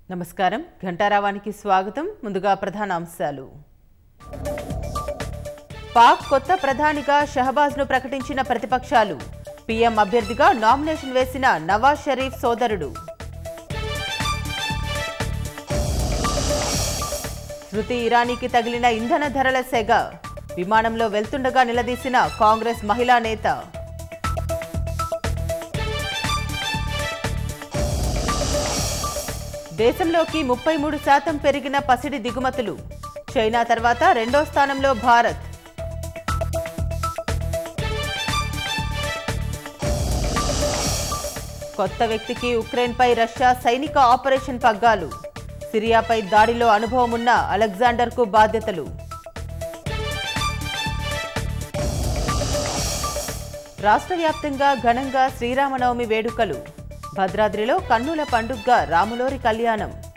నమస్కారం ఘంటారావానికి స్వాగతం ముందుగా ప్రధాన అంశాలు పాక్ కొత్త ప్రధానిగా షహబాజ్ను ప్రకటించిన ప్రతిపక్షాలు పీఎం అభ్యర్థిగా నామినేషన్ వేసిన నవాజ్ షరీఫ్ సోదరుడు శృతి ఇరానీకి తగిలిన ఇంధన ధరల సెగ విమానంలో వెళ్తుండగా నిలదీసిన కాంగ్రెస్ మహిళా నేత దేశంలోకి ముప్పై మూడు శాతం పెరిగిన పసిడి దిగుమతులు చైనా తర్వాత రెండో స్థానంలో భారత్ కొత్త వ్యక్తికి ఉక్రెయిన్పై రష్యా సైనిక ఆపరేషన్ పగ్గాలు సిరియాపై దాడిలో అనుభవం ఉన్న అలెగ్జాండర్కు బాధ్యతలు రాష్ట్ర వ్యాప్తంగా ఘనంగా శ్రీరామనవమి వేడుకలు భద్రాద్రిలో కన్నుల పండుగగా రాములోరి కళ్యాణం